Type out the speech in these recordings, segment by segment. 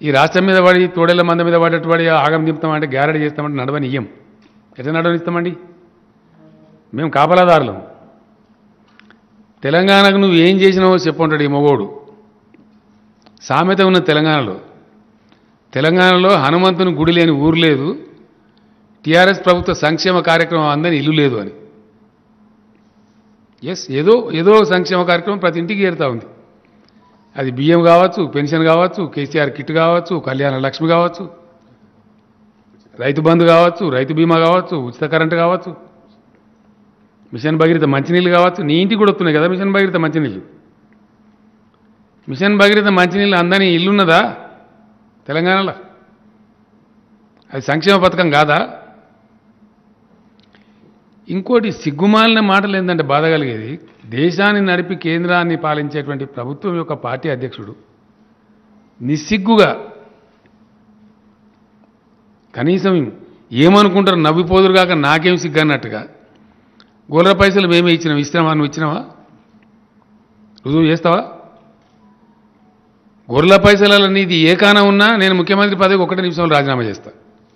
ఈ రాష్ట్రం మీద పడి తోడేళ్ళ మంద మీద పడేట్టు పడి ఆగం దింపుతామంటే గ్యారెంటీ చేస్తామంటే నడవని ఇయ్యం ఎట్లా నడవనిస్తామండి మేము కాపలాదారులం తెలంగాణకు నువ్వు ఏం చేసినావో చెప్పుంటాడు ఈ మగోడు సామెత ఉన్న తెలంగాణలో తెలంగాణలో హనుమంతుని గుడి లేని ఊరు లేదు టీఆర్ఎస్ ప్రభుత్వ సంక్షేమ కార్యక్రమం అందని ఇల్లు లేదు అని ఎస్ ఏదో ఏదో సంక్షేమ కార్యక్రమం ప్రతి ఇంటికి చేరుతా ఉంది అది బియ్యం కావచ్చు పెన్షన్ కావచ్చు కేసీఆర్ కిట్ కావచ్చు కళ్యాణ లక్ష్మి కావచ్చు రైతు బంధు కావచ్చు రైతు బీమా కావచ్చు ఉచిత కరెంటు కావచ్చు మిషన్ భగీరథ మంచినీళ్ళు కావచ్చు నీ ఇంటికి కూడా వస్తున్నాయి కదా మిషన్ భగీరథ మంచినీళ్ళు మిషన్ భగీరథ మంచినీళ్ళు అందని ఇల్లున్నదా తెలంగాణలో అది సంక్షేమ పథకం కాదా ఇంకోటి సిగ్గుమాలిన మాటలు ఏంటంటే బాధ కలిగేది దేశాన్ని నడిపి కేంద్రాన్ని పాలించేటువంటి ప్రభుత్వం యొక్క పార్టీ అధ్యక్షుడు నిస్సిగ్గుగా కనీసం ఏమనుకుంటారు నవ్విపోదురు కాక నాకేం సిగ్గు అన్నట్టుగా గోలర పైసలు మేమే ఇచ్చినాం ఇచ్చినావా నువ్వు ఇచ్చినావా రుజువు చేస్తావా గొర్రెల పైసల నీది ఏ కాన ఉన్నా నేను ముఖ్యమంత్రి పదవికి ఒకటే నిమిషంలో రాజీనామా చేస్తా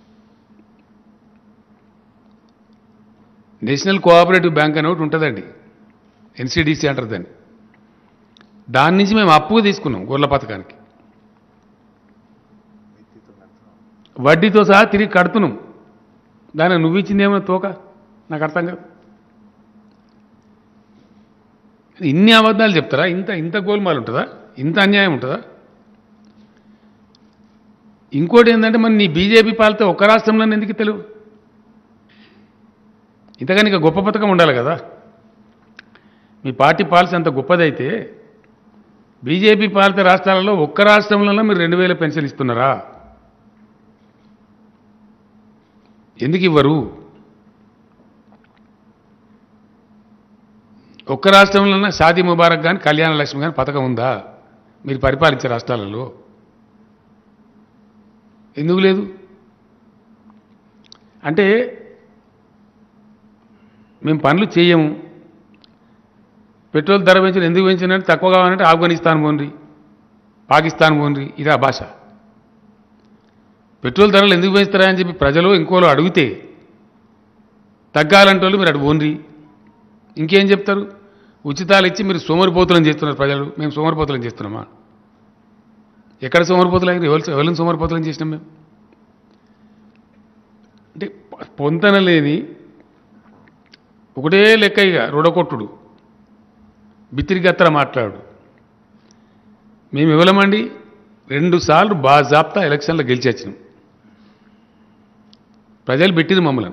నేషనల్ కోఆపరేటివ్ బ్యాంక్ అని ఒకటి ఉంటుందండి ఎన్సిడిసి అంటారు దాన్ని దాని నుంచి మేము అప్పుగా తీసుకున్నాం గొర్రెల పథకానికి వడ్డీతో సహా తిరిగి కడుతున్నాం దానికి నువ్వు ఇచ్చిందేమో తోక నాకు అర్థం కాదు ఇన్ని అబద్ధాలు చెప్తారా ఇంత ఇంత గోల్మాలు ఉంటుందా ఇంత అన్యాయం ఉంటుందా ఇంకోటి ఏంటంటే మరి నీ బీజేపీ పాలితే ఒక్క రాష్ట్రంలోనే ఎందుకు తెలుగు ఇంతకని ఇక గొప్ప పథకం ఉండాలి కదా మీ పార్టీ పాలసీ అంత గొప్పదైతే బీజేపీ పాలిత రాష్ట్రాలలో ఒక్క రాష్ట్రంలో మీరు రెండు వేల పెన్షన్ ఇస్తున్నారా ఎందుకు ఇవ్వరు ఒక్క రాష్ట్రంలోనే షాదీ ముబారక్ కానీ కళ్యాణ లక్ష్మి కానీ పథకం ఉందా మీరు పరిపాలించే రాష్ట్రాలలో ఎందుకు లేదు అంటే మేము పనులు చేయము పెట్రోల్ ధర పెంచిన ఎందుకు పెంచినట్టు తక్కువ కావాలంటే ఆఫ్ఘనిస్తాన్ పోన్రి పాకిస్తాన్ పోన్రి ఇదా భాష పెట్రోల్ ధరలు ఎందుకు పెంచుతారా అని చెప్పి ప్రజలు ఇంకోలో అడిగితే తగ్గాలంటే వాళ్ళు మీరు అటు పోన్రి ఇంకేం చెప్తారు ఉచితాలు ఇచ్చి మీరు సోమరిపోతులను చేస్తున్నారు ప్రజలు మేము సోమరిపోతులను చేస్తున్నామా ఎక్కడ సోమరిపోతులు అయినా ఎవరు ఎవరిని సోమరిపోతులను చేసినాం మేము అంటే పొంతన లేని ఒకటే లెక్క ఇక రొడకొట్టుడు బిత్తిరిగత్తర మాట్లాడు మేము ఇవ్వలేమండి రెండు సార్లు బాజాప్తా ఎలక్షన్లో గెలిచి వచ్చినాం ప్రజలు పెట్టింది మమ్మల్ని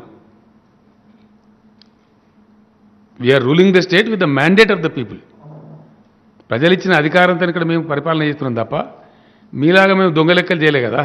we are ruling the state with the mandate of the people ప్రజలు ఇచ్చిన అధికారంతో ఇక్కడ మేము పరిపాలన చేస్తున్నాం తప్ప మీలాగా మేము దొంగ లెక్కలు చేయలే కదా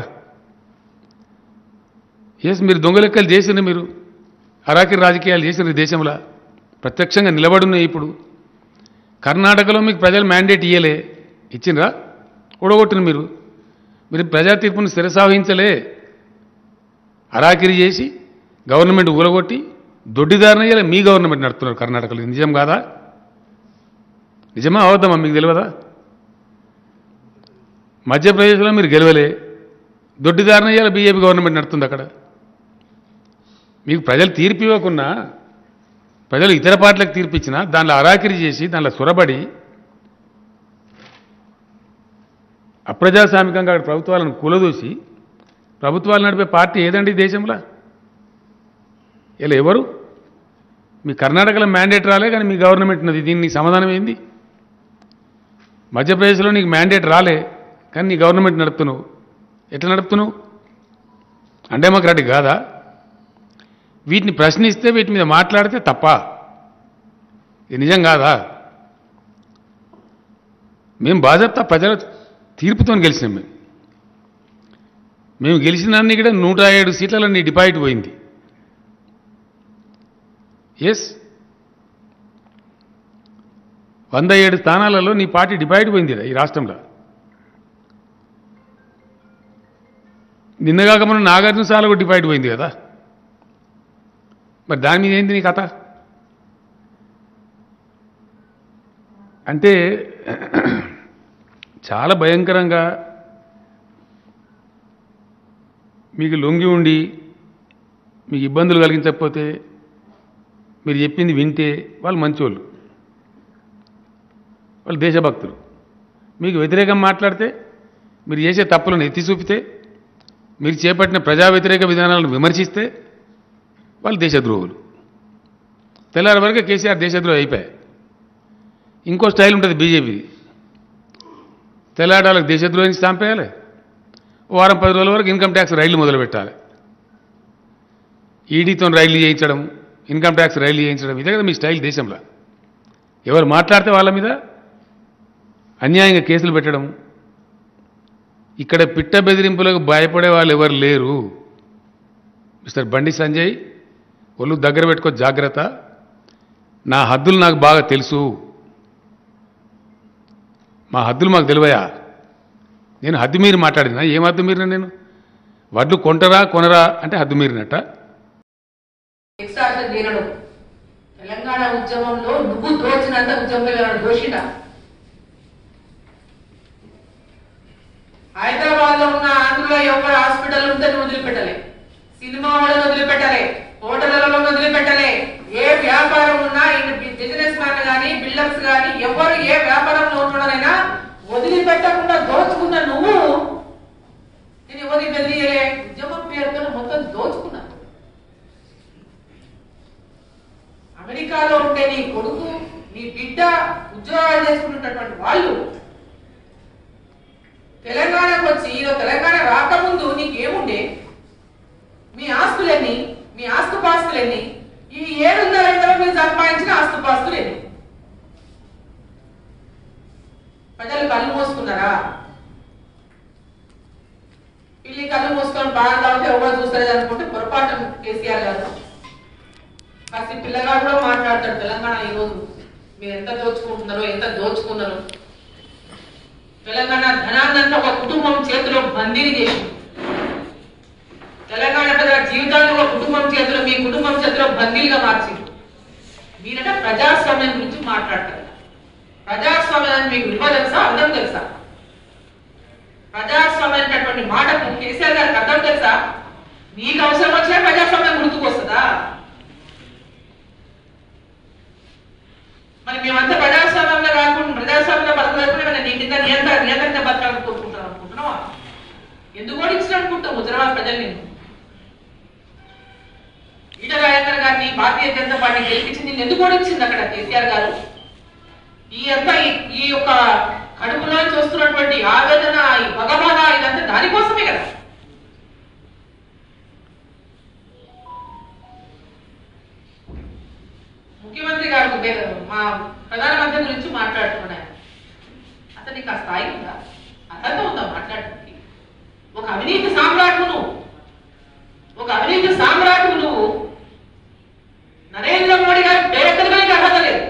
ఎస్ మీరు దొంగ లెక్కలు చేసిండ్రు మీరు అరాకిరి రాజకీయాలు చేసిండ్రు ఈ దేశంలో ప్రత్యక్షంగా నిలబడున్నాయి ఇప్పుడు కర్ణాటకలో మీకు ప్రజలు మ్యాండేట్ ఇయ్యలే ఇచ్చిండ్రా ఓడగొట్టిన మీరు మీరు ప్రజా తీర్పును శిరసావహించలే అరాకిరి చేసి గవర్నమెంట్ ఊలగొట్టి దొడ్డిదారిన ఇయ్యలే మీ గవర్నమెంట్ నడుపుతున్నారు కర్ణాటకలో ఇది నిజం కాదా నిజమా అవద్దమా మీకు తెలియదా మధ్యప్రదేశ్లో మీరు గెలవలే దొడ్డిదారిన ఇయ్యాల బీజేపీ గవర్నమెంట్ నడుతుంది అక్కడ మీకు ప్రజలు తీర్పు ఇవ్వకున్నా ప్రజలు ఇతర పార్టీలకు తీర్పు ఇచ్చినా దానిలో అరాకిరి చేసి దానిలో సొరబడి అప్రజాస్వామికంగా అక్కడ ప్రభుత్వాలను కూలదూసి ప్రభుత్వాలు నడిపే పార్టీ ఏదండి ఈ దేశంలో ఇలా ఎవరు మీ కర్ణాటకలో మ్యాండేట్ రాలే కానీ మీ గవర్నమెంట్ ఉన్నది దీన్ని సమాధానం ఏంది మధ్యప్రదేశ్లో నీకు మ్యాండేట్ రాలే కానీ నీ గవర్నమెంట్ నడుపుతున్నావు ఎట్లా నడుపుతున్నావు అండెమోక్రాటిక్ కాదా వీటిని ప్రశ్నిస్తే వీటి మీద మాట్లాడితే తప్ప ఇది నిజం కాదా మేము బాధ్యత ప్రజల తీర్పుతో గెలిచినాం మేము మేము గెలిచినాన్ని కూడా నూట ఏడు సీట్లలో నీ డిపాజిట్ పోయింది ఎస్ వంద ఏడు స్థానాలలో నీ పార్టీ డిపాజిట్ పోయింది ఈ రాష్ట్రంలో నిన్నగాక మనం నాగార్జున సాలకు డిపాజిట్ పోయింది కదా మరి దాని మీద ఏంది నీ కథ అంటే చాలా భయంకరంగా మీకు లొంగి ఉండి మీకు ఇబ్బందులు కలిగించకపోతే మీరు చెప్పింది వింటే వాళ్ళు మంచోళ్ళు వాళ్ళు దేశభక్తులు మీకు వ్యతిరేకం మాట్లాడితే మీరు చేసే తప్పులను ఎత్తి చూపితే మీరు చేపట్టిన ప్రజా వ్యతిరేక విధానాలను విమర్శిస్తే వాళ్ళు దేశద్రోహులు తెల్లారి వరకు కేసీఆర్ దేశద్రోహి అయిపోయాయి ఇంకో స్టైల్ ఉంటుంది బీజేపీది తెల్లాడాలకు దేశద్రోహిని చంపేయాలి ఓ వారం పది రోజుల వరకు ఇన్కమ్ ట్యాక్స్ రైళ్లు మొదలు పెట్టాలి ఈడీతో రైళ్లు చేయించడం ఇన్కమ్ ట్యాక్స్ రైళ్లు చేయించడం ఇదే కదా మీ స్టైల్ దేశంలో ఎవరు మాట్లాడితే వాళ్ళ మీద అన్యాయంగా కేసులు పెట్టడం ఇక్కడ పిట్ట బెదిరింపులకు భయపడే వాళ్ళు ఎవరు లేరు మిస్టర్ బండి సంజయ్ ఒళ్ళు దగ్గర పెట్టుకో జాగ్రత్త నా హద్దులు నాకు బాగా తెలుసు మా హద్దులు మాకు తెలివయా నేను హద్దు మీరి మాట్లాడినా ఏం హద్దు మీరిన నేను వడ్లు కొంటరా కొనరా అంటే హద్దు మీరినట్ట ఎక్స్ట్రాక్షన్ తీరడం తెలంగాణ ఉద్యమంలో నువ్వు దోచినంత ఉద్యమంలో ఎవరైనా దోషిడా హైదరాబాద్ లో ఉన్న ఆంధ్రలో ఎవరు హాస్పిటల్ ఉంటే నువ్వు వదిలిపెట్టలే సినిమా వాళ్ళని వదిలిపెట్టలే హోటళ్లలో వదిలిపెట్టలే ఏ వ్యాపారం ఉన్నా బిజినెస్ మ్యాన్ గానీ బిల్డర్స్ గానీ ఎవరు ఏ వ్యాపారంలో ఉన్నాడైనా వదిలిపెట్టకుండా దోచుకున్న నువ్వు నేను ఎవరికి వెళ్ళియలే ఉద్యమం పేరుతో మొత్తం దోచుకున్నా అమెరికాలో ఉంటే నీ కొడుకు నీ బిడ్డ ఉద్యోగాలు చేసుకుంటున్నటువంటి వాళ్ళు తెలంగాణకు వచ్చి ఈరోజు తెలంగాణ రాకముందు నీకేముండే మీ ఆస్తులెన్ని మీ ఆస్తుపాస్తులెన్ని ఈ ఏడున్నర ఐదులో మీరు సంపాదించిన ఆస్తుపాస్తులెన్ని ప్రజలు కళ్ళు మోసుకున్నారా వీళ్ళు కళ్ళు మూసుకొని బాగా తాగితే ఎవరు చూస్తలేదు అనుకుంటే పొరపాటు కేసీఆర్ గారు కాస్త పిల్లగాడు కూడా మాట్లాడతాడు తెలంగాణ ఈరోజు మీరు ఎంత దోచుకుంటున్నారో ఎంత దోచుకున్నారో తెలంగాణ ధనాన్నంతా ఒక కుటుంబం చేతిలో బందీని చేసింది తెలంగాణ ప్రజల జీవితాన్ని ఒక కుటుంబం చేతిలో మీ కుటుంబం చేతిలో బందీలుగా మార్చింది మీరట ప్రజాస్వామ్యం గురించి మాట్లాడతారు ప్రజాస్వామ్యాన్ని మీకు విలువ తెలుసా అర్థం తెలుసా ప్రజాస్వామ్యం అనేటటువంటి మాటకు కేసీఆర్ గారికి అర్థం తెలుసా నీకు అవసరం వచ్చినా ప్రజాస్వామ్యం గుర్తుకొస్తుందా మరి మేమంతా ప్రజాస్వామ్యంలో కాకుండా ప్రజాస్వామ్యంలో బతకలేకుండా నీ కింద నియంత్రణ నియంత్రణ బతకాలని కోరుకుంటాను అనుకుంటున్నావా ఎందుకు ఓడించిన అనుకుంటావు హుజరాబాద్ ప్రజలు నేను ఈట రాజేందర్ గారిని భారతీయ జనతా పార్టీ గెలిపించి నేను ఎందుకు ఓడించింది అక్కడ కేసీఆర్ గారు ఈ అంతా ఈ- ఈ యొక్క కడుపులో చూస్తున్నటువంటి ఆవేదన ఈ భగవాన ఇదంతా దానికోసమే కదా ముఖ్యమంత్రి గారు దే- మా ప్రధానమంత్రి గురించి మాట్లాడుతున్నాడు అతనికి ఆ స్థాయి ఉందా అర్హత ఉందా మాట్లాడడానికి ఒక అవినీతి సామ్రాట్ నువ్వు ఒక అవినీతి సామ్రాట్ నువ్వు నరేంద్ర మోడీ గారి పేరెత్తడానికి అర్హత లేదు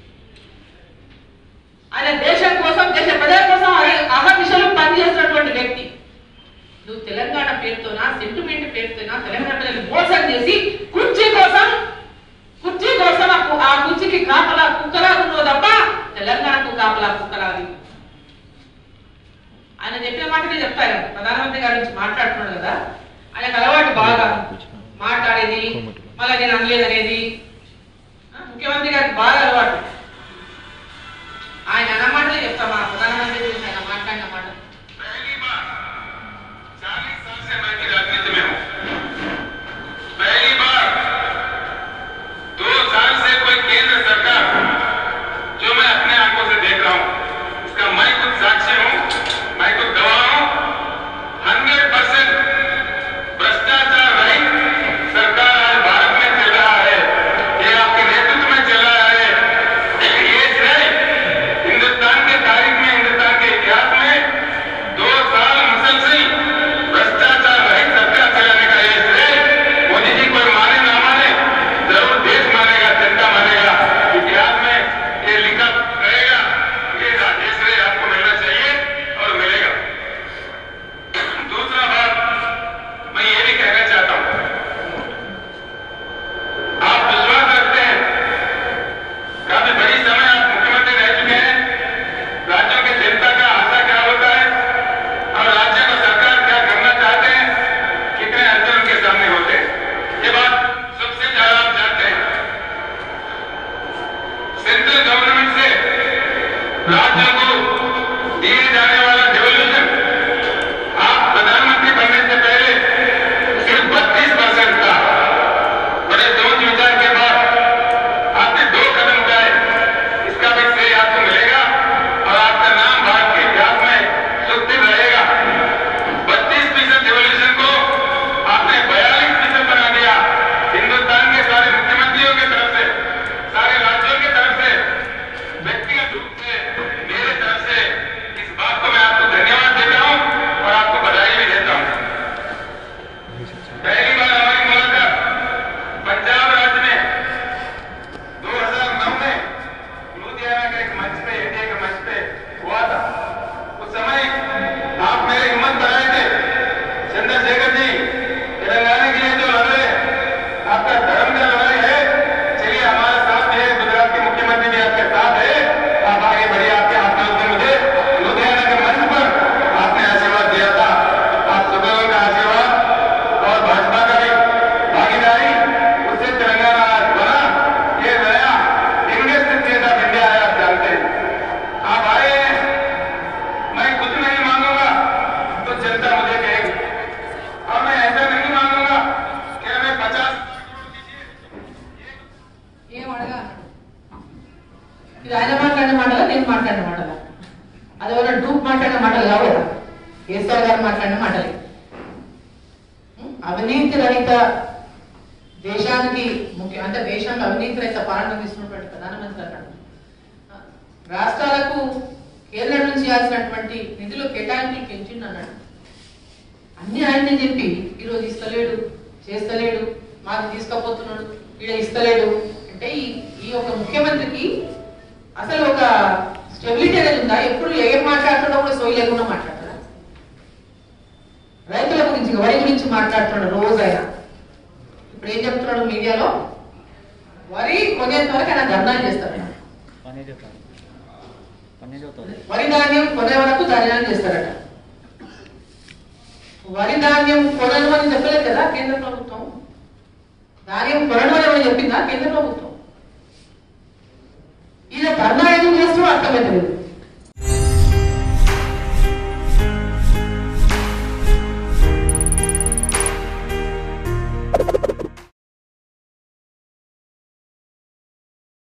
ఆయన దేశం కోసం దేశ ప్రజల కోసం అహర్నిశలు పనిచేస్తున్నటువంటి వ్యక్తి నువ్వు తెలంగాణ పేరుతోనా సెంటిమెంట్ పేరుతోనా తెలంగాణ ప్రజలు మోసం చేసి కుర్చీ కోసం కుర్చీ కోసం ఆ కు- ఆ కుర్చీకి కాపలా కుక్కలా ఉన్నావు తప్ప తెలంగాణకు కాపలా కుక్కలాది ఆయన చెప్పిన మాట నేను చెప్తాను ప్రధానమంత్రి గారి నుంచి మాట్లాడుతున్నాడు కదా ఆయనకు అలవాటు బాగా మాట్లాడేది మళ్ళీ నేను అనలేదు అనేది ఆ, ముఖ్యమంత్రి గారికి బాగా అలవాటు ఆయన అన్నమాటలే చెప్తా మా ప్రధానమంత్రి గురించి ఆయన మాట్లాడిన మాట पहली बार चालीस साल से मैं की राजनीति में हूं पहली बार दो साल से कोई केंद्र सरकार जो मैं अपने आंखों से देख रहा हूं इसका मैं खुद साक्षी हूं मैं खुद गवाह हूं हंड्रेड परसेंट भ्रष्टाचार रहित सरकार आज भारत में चल रहा है ये आपके नेतृत्व में चल रहा है ये श्रेय हिंदुस्तान के तारीख में हिंदुस्तान के ఇది ఆయన మాట్లాడిన మాటలా నేను మాట్లాడిన మాటలా అది ఎవరైనా డూప్ మాట్లాడిన మాటలు కావు కదా కేసీఆర్ గారు మాట్లాడిన మాటలే ఉం? అవినీతి రహిత దేశానికి ముఖ్య అంటే దేశంలో అవినీతి రహిత పాలన తీసుకున్నటువంటి ప్రధానమంత్రి అన్నాడు రాష్ట్రాలకు కేంద్రం నుంచి ఇవ్వాల్సినటువంటి నిధులు కేటాయింపులు పెంచిండు అన్నాడు అన్ని ఆయనే చెప్పి ఈరోజు ఇస్తలేడు చేస్తలేడు మాకు తీసుకపోతున్నాడు ఈడ ఇస్తలేడు అంటే ఈ ఈ ఒక ముఖ్యమంత్రికి అసలు ఒక స్టెబిలిటీ అనేది ఉందా ఎప్పుడు ఏం మాట్లాడుతున్నా కూడా సోయి లేకుండా మాట్లాడతారా రైతుల గురించి వరి గురించి మాట్లాడుతున్నాడు రోజు ఆయన ఇప్పుడు ఏం చెప్తున్నాడు మీడియాలో వరి కొనేంత వరకు ఆయన ధర్నాలు చేస్తాడు పనే చెప్తాను పనే చెప్తాను వరి ధాన్యం కొనే వరకు ధర్నాలు చేస్తారట వరి ధాన్యం కొనను అని చెప్పలేదు కదా కేంద్ర ప్రభుత్వం ధాన్యం కొనను అని ఏమైనా చెప్పిందా కేంద్ర ప్రభుత్వం ఈయన ధర్నా ఎందుకు చేస్తున్నాడో అర్థమైతలేదు